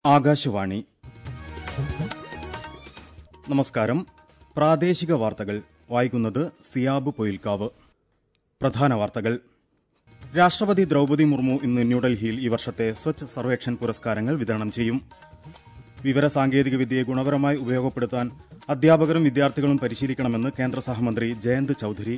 ആകാശവാണി നമസ്കാരം പ്രാദേശിക വാർത്തകൾ വായിക്കുന്നത് സിയാബ് പൊയിൽക്കാവ് പ്രധാന വാർത്തകൾ രാഷ്ട്രപതി ദ്രൌപദി മുർമു ഇന്ന് ന്യൂഡൽഹിയിൽ ഈ വർഷത്തെ സ്വച്ഛ് സർവേക്ഷൺ പുരസ്കാരങ്ങൾ വിതരണം ചെയ്യും വിവരസാങ്കേതിക വിദ്യയെ ഗുണപരമായി ഉപയോഗപ്പെടുത്താൻ അധ്യാപകരും വിദ്യാർത്ഥികളും പരിശീലിക്കണമെന്ന് കേന്ദ്ര സഹമന്ത്രി ജയന്ത് ചൌധരി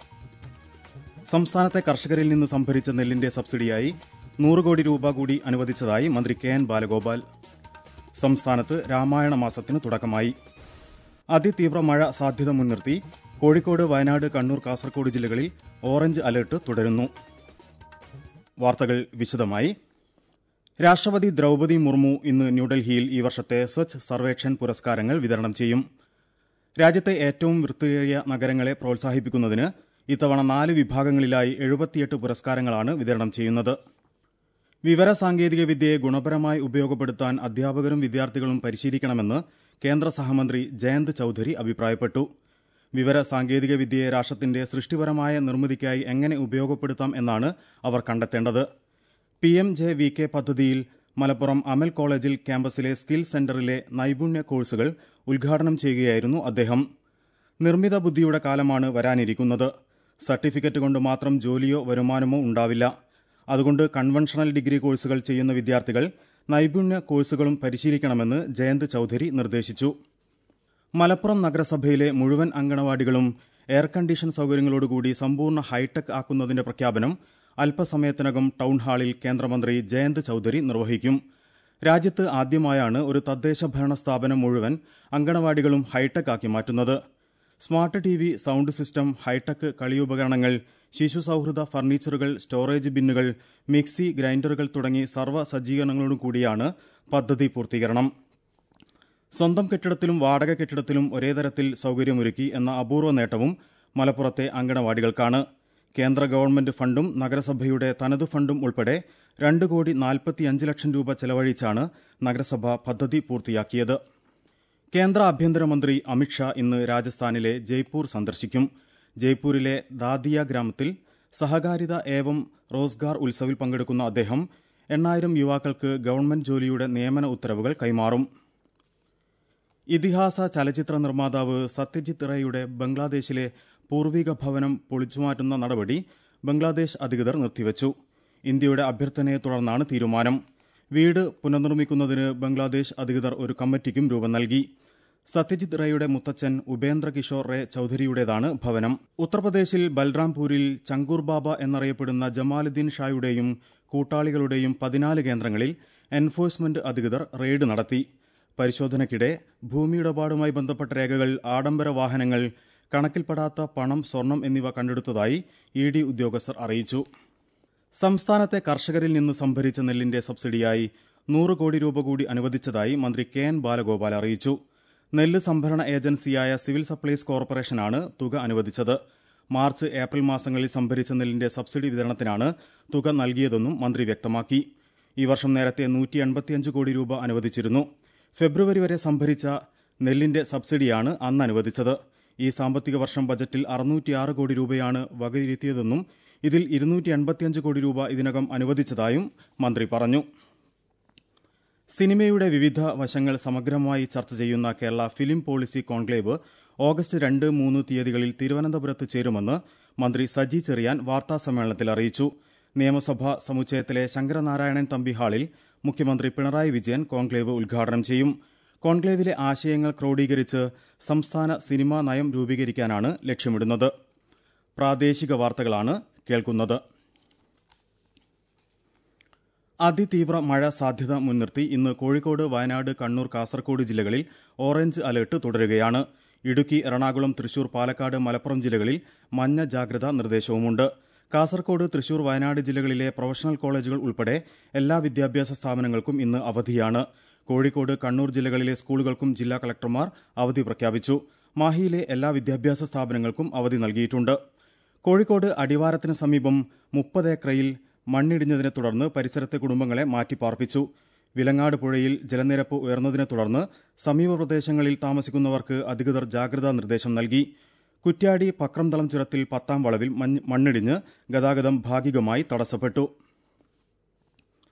സംസ്ഥാനത്തെ കർഷകരിൽ നിന്ന് സംഭരിച്ച നെല്ലിന്റെ സബ്സിഡിയായി നൂറ് കോടി രൂപ കൂടി അനുവദിച്ചതായി മന്ത്രി കെ എൻ ബാലഗോപാൽ സംസ്ഥാനത്ത് രാമായണ മാസത്തിന് തുടക്കമായി അതിതീവ്ര മഴ സാധ്യത മുൻനിർത്തി കോഴിക്കോട് വയനാട് കണ്ണൂർ കാസർഗോഡ് ജില്ലകളിൽ ഓറഞ്ച് അലർട്ട് തുടരുന്നു വാർത്തകൾ വിശദമായി രാഷ്ട്രപതി ദ്രൌപദി മുർമു ഇന്ന് ന്യൂഡൽഹിയിൽ ഈ വർഷത്തെ സ്വച്ഛ് സർവേക്ഷൺ പുരസ്കാരങ്ങൾ വിതരണം ചെയ്യും രാജ്യത്തെ ഏറ്റവും വൃത്തിയേറിയ നഗരങ്ങളെ പ്രോത്സാഹിപ്പിക്കുന്നതിന് ഇത്തവണ നാല് വിഭാഗങ്ങളിലായി എഴുപത്തിയെട്ട് പുരസ്കാരങ്ങളാണ് വിതരണം ചെയ്യുന്നത് വിവര സാങ്കേതിക വിദ്യയെ ഗുണപരമായി ഉപയോഗപ്പെടുത്താൻ അധ്യാപകരും വിദ്യാർത്ഥികളും പരിശീലിക്കണമെന്ന് കേന്ദ്ര സഹമന്ത്രി ജയന്ത് ചൌധരി അഭിപ്രായപ്പെട്ടു വിവര സാങ്കേതിക വിദ്യയെ രാഷ്ട്രത്തിന്റെ സൃഷ്ടിപരമായ നിർമ്മിതിക്കായി എങ്ങനെ ഉപയോഗപ്പെടുത്താം എന്നാണ് അവർ കണ്ടെത്തേണ്ടത് P M J V K പദ്ധതിയിൽ മലപ്പുറം അമൽ കോളേജിൽ ക്യാമ്പസിലെ സ്കിൽ സെന്ററിലെ നൈപുണ്യ കോഴ്സുകൾ ഉദ്ഘാടനം ചെയ്യുകയായിരുന്നു അദ്ദേഹം നിർമ്മിത ബുദ്ധിയുടെ കാലമാണ് വരാനിരിക്കുന്നത് സർട്ടിഫിക്കറ്റ് കൊണ്ട് മാത്രം ജോലിയോ വരുമാനമോ ഉണ്ടാവില്ല അതുകൊണ്ട് കൺവെൻഷണൽ ഡിഗ്രി കോഴ്സുകൾ ചെയ്യുന്ന വിദ്യാർത്ഥികൾ നൈപുണ്യ കോഴ്സുകളും പരിശീലിക്കണമെന്ന് ജയന്ത് ചൌധരി നിർദ്ദേശിച്ചു മലപ്പുറം നഗരസഭയിലെ മുഴുവൻ അങ്കണവാടികളും എയർ കണ്ടീഷൻ സൌകര്യങ്ങളോടുകൂടി സമ്പൂർണ്ണ ഹൈടെക് ആക്കുന്നതിന്റെ പ്രഖ്യാപനം അല്പസമയത്തിനകം ടൌൺ ഹാളിൽ കേന്ദ്രമന്ത്രി ജയന്ത് ചൌധരി നിർവഹിക്കും രാജ്യത്ത് ആദ്യമായാണ് ഒരു തദ്ദേശ ഭരണ സ്ഥാപനം മുഴുവൻ അങ്കണവാടികളും ഹൈടെക് ആക്കി മാറ്റുന്നത് smart T V sound system hi-tech കളിയുപകരണങ്ങൾ ശിശു സൌഹൃദ ഫർണിച്ചറുകൾ സ്റ്റോറേജ് ബിന്നുകൾ മിക്സി ഗ്രൈൻഡറുകൾ തുടങ്ങി സർവ്വ സജ്ജീകരണങ്ങളോടും കൂടിയാണ് പദ്ധതി പൂർത്തീകരണം സ്വന്തം കെട്ടിടത്തിലും വാടക കെട്ടിടത്തിലും ഒരേ തരത്തിൽ സൌകര്യമൊരുക്കി എന്ന അപൂർവ നേട്ടവും മലപ്പുറത്തെ അങ്കണവാടികൾക്കാണ് കേന്ദ്ര ഗവൺമെന്റ് ഫണ്ടും നഗരസഭയുടെ തനത് ഫണ്ടും ഉൾപ്പെടെ രണ്ട് കോടി നാൽപ്പത്തിയഞ്ച് ലക്ഷം രൂപ ചെലവഴിച്ചാണ് നഗരസഭ പദ്ധതി പൂർത്തിയാക്കിയത് കേന്ദ്ര ആഭ്യന്തരമന്ത്രി അമിത്ഷാ ഇന്ന് രാജസ്ഥാനിലെ ജയ്പൂർ സന്ദർശിക്കും ജയ്പൂരിലെ ദാദിയ ഗ്രാമത്തിൽ സഹകാരിത ഏവം റോസ്ഗാർ ഉത്സവിൽ പങ്കെടുക്കുന്ന അദ്ദേഹം എണ്ണായിരം യുവാക്കൾക്ക് ഗവൺമെന്റ് ജോലിയുടെ നിയമന ഉത്തരവുകൾ കൈമാറും ഇതിഹാസ ചലച്ചിത്ര നിർമ്മാതാവ് സത്യജിത് റേയുടെ ബംഗ്ലാദേശിലെ പൂർവിക ഭവനം പൊളിച്ചുമാറ്റുന്ന നടപടി ബംഗ്ലാദേശ് അധികൃതർ നിർത്തിവച്ചു ഇന്ത്യയുടെ അഭ്യർത്ഥനയെ തുടർന്നാണ് തീരുമാനം വീട് പുനർനിർമ്മിക്കുന്നതിന് ബംഗ്ലാദേശ് അധികൃതർ ഒരു കമ്മിറ്റിക്കും രൂപം നൽകി സത്യജിത് റേയുടെ മുത്തച്ഛൻ ഉപേന്ദ്ര കിഷോർ റേ ചൌധരിയുടേതാണ് ഭവനം ഉത്തർപ്രദേശിൽ ബൽറാംപൂരിൽ ചങ്കൂർ ബാബ എന്നറിയപ്പെടുന്ന ജമാലുദ്ദീൻ ഷായുടെയും കൂട്ടാളികളുടെയും പതിനാല് കേന്ദ്രങ്ങളിൽ എൻഫോഴ്സ്മെന്റ് അധികൃതർ റെയ്ഡ് നടത്തി പരിശോധനയ്ക്കിടെ ഭൂമിയിടപാടുമായി ബന്ധപ്പെട്ട രേഖകൾ ആഡംബര വാഹനങ്ങൾ കണക്കിൽപ്പെടാത്ത പണം സ്വർണം എന്നിവ കണ്ടെടുത്തതായി ഇ ഡി ഉദ്യോഗസ്ഥർ അറിയിച്ചു സംസ്ഥാനത്തെ കർഷകരിൽ നിന്ന് സംഭരിച്ച നെല്ലിന്റെ സബ്സിഡിയായി നൂറ് കോടി രൂപ കൂടി അനുവദിച്ചതായി മന്ത്രി കെ എൻ ബാലഗോപാൽ അറിയിച്ചു നെല്ല് സംഭരണ ഏജൻസിയായ സിവിൽ സപ്ലൈസ് കോർപ്പറേഷനാണ് തുക അനുവദിച്ചത് മാർച്ച് ഏപ്രിൽ മാസങ്ങളിൽ സംഭരിച്ച നെല്ലിന്റെ സബ്സിഡി വിതരണത്തിനാണ് തുക നൽകിയതെന്നും മന്ത്രി വ്യക്തമാക്കി ഈ വർഷം നേരത്തെ നൂറ്റി എൺപത്തിയഞ്ച് കോടി രൂപ അനുവദിച്ചിരുന്നു ഫെബ്രുവരി വരെ സംഭരിച്ച നെല്ലിന്റെ സബ്സിഡിയാണ് അന്ന് അനുവദിച്ചത് ഈ സാമ്പത്തിക വർഷം ബജറ്റിൽ അറുന്നൂറ്റിയാറ് കോടി രൂപയാണ് വകയിരുത്തിയതെന്നും ഇതിൽ ഇരുന്നൂറ്റി എൺപത്തിയഞ്ച് കോടി രൂപ ഇതിനകം അനുവദിച്ചതായും മന്ത്രി പറഞ്ഞു സിനിമയുടെ വിവിധ വശങ്ങൾ സമഗ്രമായി ചർച്ച ചെയ്യുന്ന Kerala film policy conclave August രണ്ട് മൂന്ന് തീയതികളിൽ തിരുവനന്തപുരത്ത് ചേരുമെന്ന് മന്ത്രി സജി ചെറിയാൻ വാർത്താസമ്മേളനത്തിൽ അറിയിച്ചു നിയമസഭാ സമുച്ചയത്തിലെ ശങ്കരനാരായണൻ തമ്പി ഹാളിൽ മുഖ്യമന്ത്രി പിണറായി വിജയൻ കോൺക്ലേവ് ഉദ്ഘാടനം ചെയ്യും കോൺക്ലേവിലെ ആശയങ്ങൾ ക്രോഡീകരിച്ച് സംസ്ഥാന സിനിമാ നയം രൂപീകരിക്കാനാണ് ലക്ഷ്യമിടുന്നത് പ്രാദേശിക വാർത്തകളാണ് കേൾക്കുന്നത് അതിതീവ്ര മഴ സാധ്യത മുൻനിർത്തി ഇന്ന് കോഴിക്കോട് വയനാട് കണ്ണൂർ കാസർഗോഡ് ജില്ലകളിൽ ഓറഞ്ച് അലർട്ട് തുടരുകയാണ് ഇടുക്കി എറണാകുളം തൃശൂർ പാലക്കാട് മലപ്പുറം ജില്ലകളിൽ മഞ്ഞ ജാഗ്രതാ നിർദ്ദേശവുമുണ്ട് കാസർഗോഡ് തൃശൂർ വയനാട് ജില്ലകളിലെ പ്രൊഫഷണൽ കോളേജുകൾ ഉൾപ്പെടെ എല്ലാ വിദ്യാഭ്യാസ സ്ഥാപനങ്ങൾക്കും ഇന്ന് അവധിയാണ് കോഴിക്കോട് കണ്ണൂർ ജില്ലകളിലെ സ്കൂളുകൾക്കും ജില്ലാ കളക്ടർമാർ അവധി പ്രഖ്യാപിച്ചു മാഹിയിലെ എല്ലാ വിദ്യാഭ്യാസ സ്ഥാപനങ്ങൾക്കും അവധി നൽകിയിട്ടുണ്ട് കോഴിക്കോട് അടിവാരത്തിന് സമീപം മുപ്പത് ഏക്കറയിൽ മണ്ണിടിഞ്ഞതിനെ തുടർന്ന് പരിസരത്തെ കുടുംബങ്ങളെ മാറ്റിപ്പാർപ്പിച്ചു വിലങ്ങാട് പുഴയിൽ ജലനിരപ്പ് ഉയർന്നതിനെ തുടർന്ന് സമീപ പ്രദേശങ്ങളിൽ താമസിക്കുന്നവർക്ക് അധികൃതർ ജാഗ്രതാ നിർദ്ദേശം നൽകി കുറ്റ്യാടി പക്രംതളം ചുരത്തിൽ പത്താം വളവിൽ മഞ്ഞ് മണ്ണിടിഞ്ഞ് ഗതാഗതം ഭാഗികമായി തടസ്സപ്പെട്ടു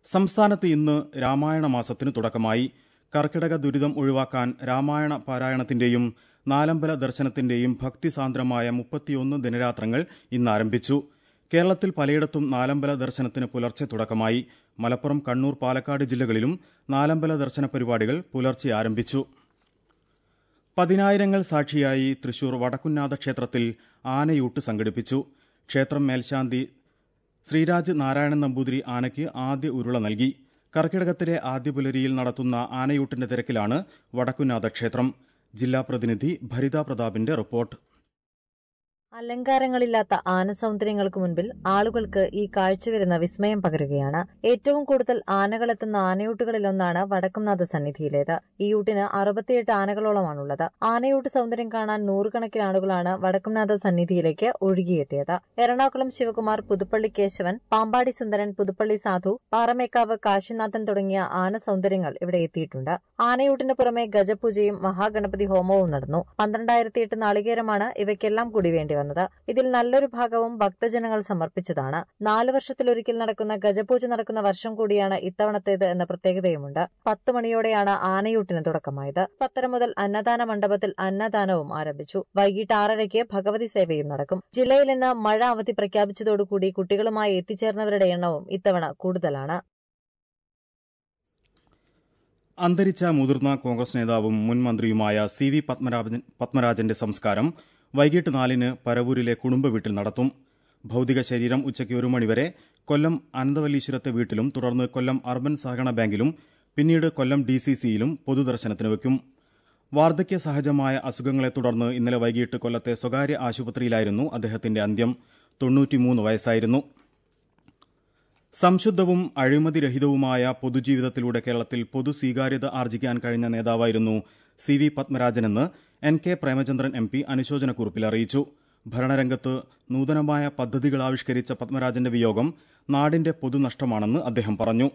സംസ്ഥാനത്ത് ഇന്ന് രാമായണ മാസത്തിന് തുടക്കമായി കർക്കിടക ദുരിതം ഒഴിവാക്കാൻ രാമായണ പാരായണത്തിന്റെയും നാലമ്പല ദർശനത്തിന്റെയും ഭക്തിസാന്ദ്രമായ മുപ്പത്തിയൊന്ന് ദിനരാത്രങ്ങൾ ഇന്ന് ആരംഭിച്ചു കേരളത്തിൽ പലയിടത്തും നാലമ്പല ദർശനത്തിന് പുലർച്ചെ തുടക്കമായി മലപ്പുറം കണ്ണൂർ പാലക്കാട് ജില്ലകളിലും നാലമ്പല ദർശന പരിപാടികൾ പുലർച്ചെ ആരംഭിച്ചു പതിനായിരങ്ങൾ സാക്ഷിയായി തൃശൂർ വടക്കുന്നാഥ ക്ഷേത്രത്തിൽ ആനയൂട്ട് സംഘടിപ്പിച്ചു ക്ഷേത്രം മേൽശാന്തി ശ്രീരാജ് നാരായണൻ നമ്പൂതിരി ആനയ്ക്ക് ആദ്യ ഉരുള നൽകി കർക്കിടകത്തിലെ ആദ്യ പുലരിയിൽ നടത്തുന്ന ആനയൂട്ടിന്റെ തിരക്കിലാണ് വടക്കുന്നാഥ ക്ഷേത്രം ജില്ലാ പ്രതിനിധി ഭരിത പ്രതാപിന്റെ റിപ്പോർട്ട് അലങ്കാരങ്ങളില്ലാത്ത ആനസൗന്ദര്യങ്ങൾക്ക് മുൻപിൽ ആളുകൾക്ക് ഈ കാഴ്ച വരുന്ന വിസ്മയം പകരുകയാണ് ഏറ്റവും കൂടുതൽ ആനകളെത്തുന്ന ആനയൂട്ടുകളിലൊന്നാണ് വടക്കുംനാഥ സന്നിധിയിലേത് ഈ യൂട്ടിന് അറുപത്തിയെട്ട് ആനകളോളമാണുള്ളത് ആനയൂട്ട് സൗന്ദര്യം കാണാൻ നൂറുകണക്കിന് ആളുകളാണ് വടക്കുംനാഥ സന്നിധിയിലേക്ക് ഒഴുകിയെത്തിയത് എറണാകുളം ശിവകുമാർ പുതുപ്പള്ളി കേശവൻ പാമ്പാടി സുന്ദരൻ പുതുപ്പള്ളി സാധു പാറമേക്കാവ് കാശിനാഥൻ തുടങ്ങിയ ആന സൗന്ദര്യങ്ങൾ ഇവിടെ എത്തിയിട്ടുണ്ട് ആനയൂട്ടിന് പുറമെ ഗജപൂജയും മഹാഗണപതി ഹോമവും നടന്നു പന്ത്രണ്ടായിരത്തി എട്ട് നാളികേരമാണ് ഇവയ്ക്കെല്ലാം കൂടി വേണ്ടി വന്നത് ഇതിൽ നല്ലൊരു ഭാഗവും ഭക്തജനങ്ങൾ സമർപ്പിച്ചതാണ് നാല് വർഷത്തിലൊരിക്കൽ നടക്കുന്ന ഗജപൂജ നടക്കുന്ന വർഷം കൂടിയാണ് ഇത്തവണത്തേത് എന്ന പ്രത്യേകതയുമുണ്ട് പത്ത് മണിയോടെയാണ് ആനയൂട്ടിന് തുടക്കമായത് പത്തര മുതൽ അന്നദാന മണ്ഡപത്തിൽ അന്നദാനവും ആരംഭിച്ചു വൈകിട്ട് ആറരയ്ക്ക് ഭഗവതി സേവയും നടക്കും ജില്ലയിൽ ഇന്ന് മഴ അവധി പ്രഖ്യാപിച്ചതോടുകൂടി കുട്ടികളുമായി എത്തിച്ചേർന്നവരുടെ എണ്ണവും ഇത്തവണ കൂടുതലാണ് അന്തരിച്ച മുതിർന്ന കോൺഗ്രസ് നേതാവും മുൻ മന്ത്രിയുമായ സി വി പത്മരാജൻ പത്മരാജന്റെ സംസ്കാരം വൈകിട്ട് നാലിന് പരവൂരിലെ കുടുംബ വീട്ടിൽ നടത്തും ഭൌതിക ശരീരം ഉച്ചയ്ക്ക് ഒരു മണിവരെ കൊല്ലം അനന്തവല്ലീശ്വരത്തെ വീട്ടിലും തുടർന്ന് കൊല്ലം അർബൻ സഹകരണ ബാങ്കിലും പിന്നീട് കൊല്ലം ഡി സി സിയിലും പൊതുദർശനത്തിന് വയ്ക്കും വാർദ്ധക്യ സഹജമായ അസുഖങ്ങളെ തുടർന്ന് ഇന്നലെ വൈകിട്ട് കൊല്ലത്തെ സ്വകാര്യ ആശുപത്രിയിലായിരുന്നു അദ്ദേഹത്തിന്റെ അന്ത്യം തൊണ്ണൂറ്റിമൂന്ന് വയസ്സായിരുന്നു സംശുദ്ധവും അഴിമതിരഹിതവുമായ പൊതുജീവിതത്തിലൂടെ കേരളത്തിൽ പൊതു സ്വീകാര്യത ആർജിക്കാൻ കഴിഞ്ഞ നേതാവായിരുന്നു സി വി പത്മരാജനെന്ന് N K Premachandran M P അനുശോചനക്കുറിപ്പിൽ അറിയിച്ചു ഭരണരംഗത്ത് നൂതനമായ പദ്ധതികൾ ആവിഷ്കരിച്ച പത്മരാജന്റെ വിയോഗം നാടിന്റെ പൊതുനഷ്ടമാണെന്ന് അദ്ദേഹം പറഞ്ഞു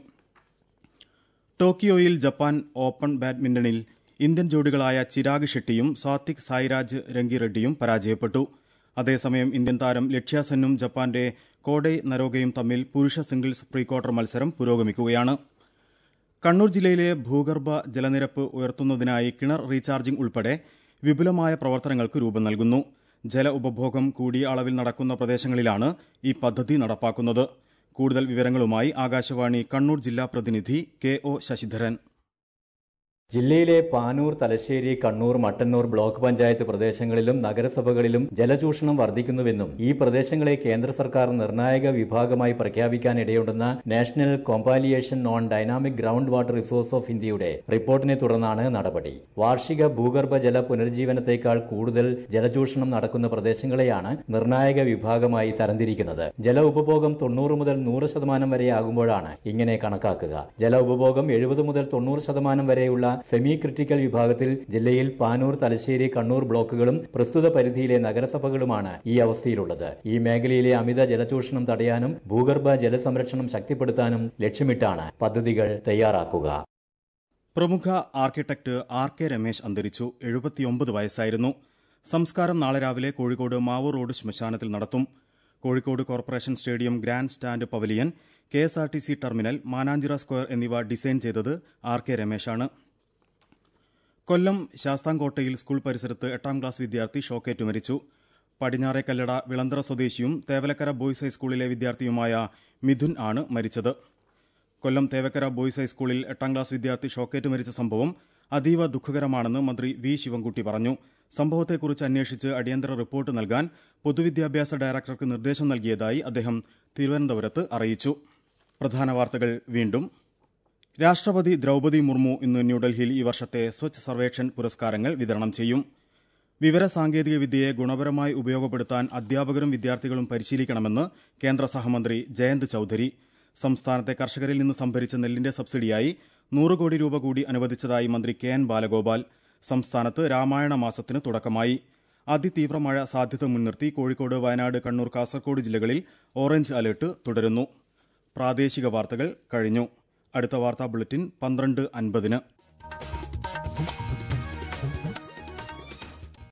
ടോക്കിയോയിൽ ജപ്പാൻ ഓപ്പൺ ബാഡ്മിന്റണിൽ ഇന്ത്യൻ ജോഡികളായ ചിരാഗ് ഷെട്ടിയും സാത്വിക് സായിരാജ് രംഗിറെഡ്ഡിയും പരാജയപ്പെട്ടു അതേസമയം ഇന്ത്യൻ താരം ലക്ഷ്യാസെന്നും ജപ്പാന്റെ കോഡൈ നരോഗയും തമ്മിൽ പുരുഷ സിംഗിൾസ് പ്രീ ക്വാർട്ടർ മത്സരം പുരോഗമിക്കുകയാണ് കണ്ണൂർ ജില്ലയിലെ ഭൂഗർഭ ജലനിരപ്പ് ഉയർത്തുന്നതിനായി കിണർ റീചാർജിംഗ് ഉൾപ്പെടെ വിപുലമായ പ്രവർത്തനങ്ങൾക്ക് രൂപം നൽകുന്നു ജല ഉപഭോഗം കൂടിയ അളവിൽ നടക്കുന്ന പ്രദേശങ്ങളിലാണ് ഈ പദ്ധതി നടപ്പാക്കുന്നത് കൂടുതൽ വിവരങ്ങളുമായി ആകാശവാണി കണ്ണൂർ ജില്ലാ പ്രതിനിധി കെ ഒ ശശിധരൻ ജില്ലയിലെ പാനൂർ തലശ്ശേരി കണ്ണൂർ മട്ടന്നൂർ ബ്ലോക്ക് പഞ്ചായത്ത് പ്രദേശങ്ങളിലും നഗരസഭകളിലും ജലചൂഷണം വർദ്ധിക്കുന്നുവെന്നും ഈ പ്രദേശങ്ങളെ കേന്ദ്ര സർക്കാർ നിർണായക വിഭാഗമായി പ്രഖ്യാപിക്കാനിടയുണ്ടെന്ന national compilation on dynamic ground water resource of ഇന്ത്യയുടെ റിപ്പോർട്ടിനെ തുടർന്നാണ് നടപടി വാർഷിക ഭൂഗർഭ ജല പുനരുജ്ജീവനത്തേക്കാൾ കൂടുതൽ ജലചൂഷണം നടക്കുന്ന പ്രദേശങ്ങളെയാണ് നിർണായക വിഭാഗമായി തരംതിരിക്കുന്നത് ജല ഉപഭോഗം തൊണ്ണൂറ് മുതൽ നൂറ് ശതമാനം വരെ ആകുമ്പോഴാണ് ഇങ്ങനെ കണക്കാക്കുക ജല ഉപഭോഗം എഴുപത് മുതൽ തൊണ്ണൂറ് ശതമാനം വരെയുള്ള സെമി ക്രിട്ടിക്കൽ വിഭാഗത്തിൽ ജില്ലയിൽ പാനൂർ തലശ്ശേരി കണ്ണൂർ ബ്ലോക്കുകളും പ്രസ്തുത പരിധിയിലെ നഗരസഭകളുമാണ് ഈ അവസ്ഥയിലുള്ളത് ഈ മേഖലയിലെ അമിത ജലചൂഷണം തടയാനും ഭൂഗർഭ ജലസംരക്ഷണം ശക്തിപ്പെടുത്താനും ലക്ഷ്യമിട്ടാണ് പദ്ധതികൾ തയ്യാറാക്കുക പ്രമുഖ ആർക്കിടെക്ട് ആർ കെ രമേശ് അന്തരിച്ചു എഴുപത്തിയൊമ്പത് വയസ്സായിരുന്നു സംസ്കാരം നാളെ രാവിലെ കോഴിക്കോട് മാവൂർ റോഡ് ശ്മശാനത്തിൽ നടത്തും Kozhikode corporation stadium grand stand pavilion K S R T C terminal Mananchira square എന്നിവ ഡിസൈൻ ചെയ്തത് ആർ കെ രമേശാണ് കൊല്ലം ശാസ്താംകോട്ടയിൽ സ്കൂൾ പരിസരത്ത് എട്ടാം ക്ലാസ് വിദ്യാർത്ഥി ഷോക്കേറ്റ് മരിച്ചു പടിഞ്ഞാറെ കല്ലട വിളന്തറ സ്വദേശിയും തേവലക്കര ബോയ്സ് ഹൈസ്കൂളിലെ വിദ്യാർത്ഥിയുമായ മിഥുൻ ആണ് മരിച്ചത് കൊല്ലം തേവക്കര ബോയ്സ് ഹൈസ്കൂളിൽ എട്ടാം ക്ലാസ് വിദ്യാർത്ഥി ഷോക്കേറ്റ് മരിച്ച സംഭവം അതീവ ദുഃഖകരമാണെന്ന് മന്ത്രി വി ശിവൻകുട്ടി പറഞ്ഞു സംഭവത്തെക്കുറിച്ച് അന്വേഷിച്ച് അടിയന്തര റിപ്പോർട്ട് നൽകാൻ പൊതുവിദ്യാഭ്യാസ ഡയറക്ടർക്ക് നിർദ്ദേശം നൽകിയതായി അദ്ദേഹം തിരുവനന്തപുരത്ത് അറിയിച്ചു പ്രധാന വാർത്തകൾ വീണ്ടും രാഷ്ട്രപതി ദ്രൌപതി മുർമു ഇന്ന് ന്യൂഡൽഹിയിൽ ഈ വർഷത്തെ സ്വച്ഛ് സർവേക്ഷൺ പുരസ്കാരങ്ങൾ വിതരണം ചെയ്യും വിവരസാങ്കേതിക വിദ്യയെ ഗുണപരമായി ഉപയോഗപ്പെടുത്താൻ അധ്യാപകരും വിദ്യാർത്ഥികളും പരിശീലിക്കണമെന്ന് കേന്ദ്ര സഹമന്ത്രി ജയന്ത് ചൌധരി സംസ്ഥാനത്തെ കർഷകരിൽ നിന്ന് സംഭരിച്ച നെല്ലിന്റെ സബ്സിഡിയായി നൂറ് കോടി രൂപ കൂടി അനുവദിച്ചതായി മന്ത്രി കെ എൻ ബാലഗോപാൽ സംസ്ഥാനത്ത് രാമായണ മാസത്തിന് തുടക്കമായി അതിതീവ്ര മഴ സാധ്യത മുൻനിർത്തി കോഴിക്കോട് വയനാട് കണ്ണൂർ കാസർഗോഡ് ജില്ലകളിൽ ഓറഞ്ച് അലർട്ട് തുടരുന്നു പ്രാദേശിക വാർത്തകൾ കഴിഞ്ഞു അടുത്ത വാർത്താ ബുള്ളറ്റിൻ പന്ത്രണ്ട് അൻപതിന്